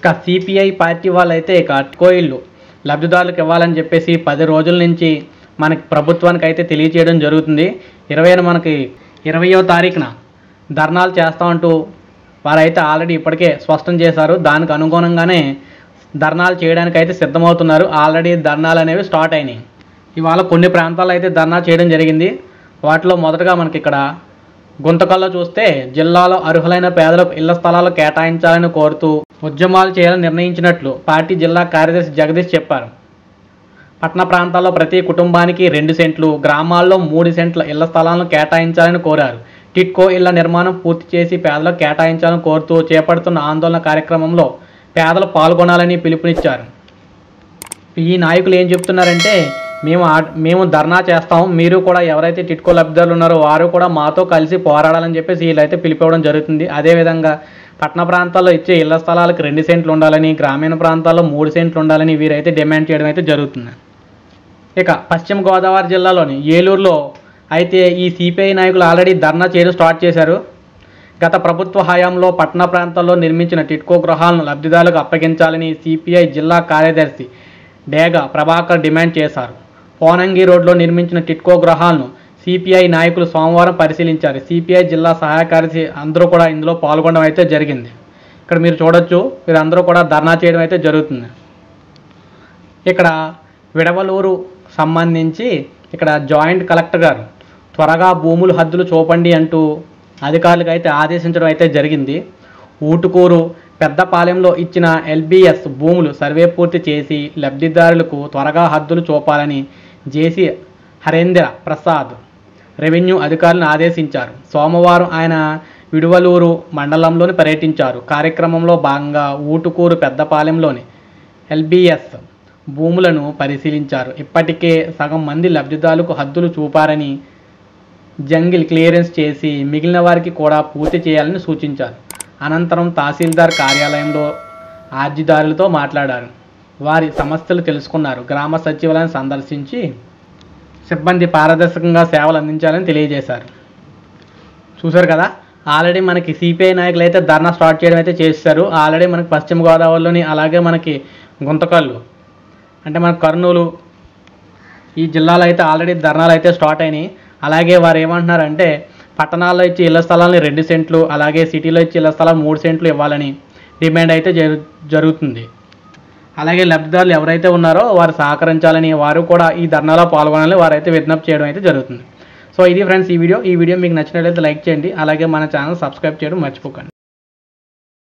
ఇక CPI party వాళ్ళైతే ఇక అట్కో ఇల్లు లబ్ధిదారులకు ఇవ్వాలని చెప్పేసి పది రోజుల నుంచి మనకి ప్రభుత్వానికి అయితే తెలియచేయడం జరుగుతుంది ఇరవై మనకి ఇరవయో తారీఖున ధర్నాలు చేస్తామంటూ వారైతే ఆల్రెడీ ఇప్పటికే స్పష్టం చేశారు దానికి అనుగుణంగానే ధర్నాలు చేయడానికి అయితే సిద్ధమవుతున్నారు ఆల్రెడీ ధర్నాలు అనేవి స్టార్ట్ అయినాయి ఇవాళ కొన్ని ప్రాంతాల్లో అయితే ధర్నా చేయడం జరిగింది వాటిలో మొదటగా మనకి ఇక్కడ గుంతకల్లో చూస్తే జిల్లాలో అర్హులైన పేదలకు ఇళ్ల స్థలాలు కేటాయించాలని కోరుతూ ఉద్యమాలు చేయాలని నిర్ణయించినట్లు పార్టీ జిల్లా కార్యదర్శి జగదీష్ చెప్పారు పట్టణ ప్రాంతాల్లో ప్రతి కుటుంబానికి రెండు సెంట్లు గ్రామాల్లో మూడు సెంట్ల ఇళ్ల స్థలాలను కేటాయించాలని కోరారు టిట్కో ఇళ్ల నిర్మాణం పూర్తి చేసి పేదలకు కేటాయించాలని కోరుతూ చేపడుతున్న ఆందోళన కార్యక్రమంలో పేదలు పాల్గొనాలని పిలుపునిచ్చారు ఈ నాయకులు ఏం చెప్తున్నారంటే మేము ఆ- మేము ధర్నా చేస్తాం మీరు కూడా ఎవరైతే టిట్కో లబ్ధిదారులు ఉన్నారో వారు కూడా మాతో కలిసి పోరాడాలని చెప్పేసి వీళ్ళైతే పిలిపివ్వడం జరుగుతుంది అదేవిధంగా పట్టణ ప్రాంతాల్లో ఇచ్చే ఇళ్ల స్థలాలకు రెండు సెంట్లు ఉండాలని గ్రామీణ ప్రాంతాల్లో మూడు సెంట్లు ఉండాలని వీరైతే డిమాండ్ చేయడం అయితే జరుగుతుంది ఇక పశ్చిమ గోదావరి జిల్లాలోని ఏలూరులో అయితే ఈ సిపిఐ నాయకులు ఆల్రెడీ ధర్నా చేయడం స్టార్ట్ చేశారు గత ప్రభుత్వ హయాంలో పట్టణ ప్రాంతాల్లో నిర్మించిన టిట్కో గృహాలను లబ్ధిదారులకు అప్పగించాలని సిపిఐ జిల్లా కార్యదర్శి డేగ ప్రభాకర్ డిమాండ్ చేశారు పోనంగి రోడ్లో నిర్మించిన టిట్కో గృహాలను సిపిఐ నాయకులు సోమవారం పరిశీలించారు సిపిఐ జిల్లా సహాయ కార్యదర్శి అందరూ కూడా ఇందులో పాల్గొనడం అయితే జరిగింది ఇక్కడ మీరు చూడొచ్చు వీరందరూ కూడా ధర్నా చేయడం అయితే జరుగుతుంది ఇక్కడ విడవలూరు సంబంధించి ఇక్కడ జాయింట్ కలెక్టర్ గారు త్వరగా భూములు హద్దులు చూపండి అంటూ అధికారులకు అయితే ఆదేశించడం అయితే జరిగింది ఊటుకూరు పెద్దపాలెంలో ఇచ్చిన ఎల్బిఎస్ భూములు సర్వే పూర్తి చేసి లబ్ధిదారులకు త్వరగా హద్దులు చూపాలని జేసీ హరేంద్ర ప్రసాద్ రెవెన్యూ అధికారులను ఆదేశించారు సోమవారం ఆయన విడువలూరు మండలంలోని పర్యటించారు కార్యక్రమంలో భాగంగా ఊటుకూరు పెద్దపాలెంలోని ఎల్బిఎస్ భూములను పరిశీలించారు ఇప్పటికే సగం మంది లబ్ధిదారులకు హద్దులు చూపారని జంగిల్ క్లియరెన్స్ చేసి మిగిలిన వారికి కూడా పూర్తి చేయాలని సూచించారు అనంతరం తహసీల్దార్ కార్యాలయంలో అర్జీదారులతో మాట్లాడారు వారి సమస్యలు తెలుసుకున్నారు గ్రామ సచివాలయం సందర్శించి సిబ్బంది పారదర్శకంగా సేవలు అందించాలని తెలియజేశారు చూశారు కదా ఆల్రెడీ మనకి సిపిఐ నాయకులు అయితే ధర్నా స్టార్ట్ చేయడం అయితే చేశారు ఆల్రెడీ మనకి పశ్చిమ గోదావరిలోని అలాగే మనకి గుంతకల్లు అంటే మన కర్నూలు ఈ జిల్లాలో అయితే ఆల్రెడీ ధర్నాలు అయితే స్టార్ట్ అయినాయి అలాగే వారు ఏమంటున్నారంటే పట్టణాల్లో ఇచ్చి ఇళ్ల స్థలాలని రెండు సెంట్లు అలాగే సిటీలో ఇచ్చి ఇళ్ల స్థలం మూడు సెంట్లు ఇవ్వాలని డిమాండ్ అయితే జరు జరుగుతుంది అలాగే లబ్ధిదారులు ఎవరైతే ఉన్నారో వారు సహకరించాలని వారు కూడా ఈ ధర్నాలో పాల్గొనాలని వారైతే విజ్ఞప్తి చేయడం అయితే జరుగుతుంది సో ఇది ఫ్రెండ్స్ ఈ వీడియో ఈ వీడియో మీకు నచ్చినట్లయితే లైక్ చేయండి అలాగే మన ఛానల్ సబ్స్క్రైబ్ చేయడం మర్చిపోకండి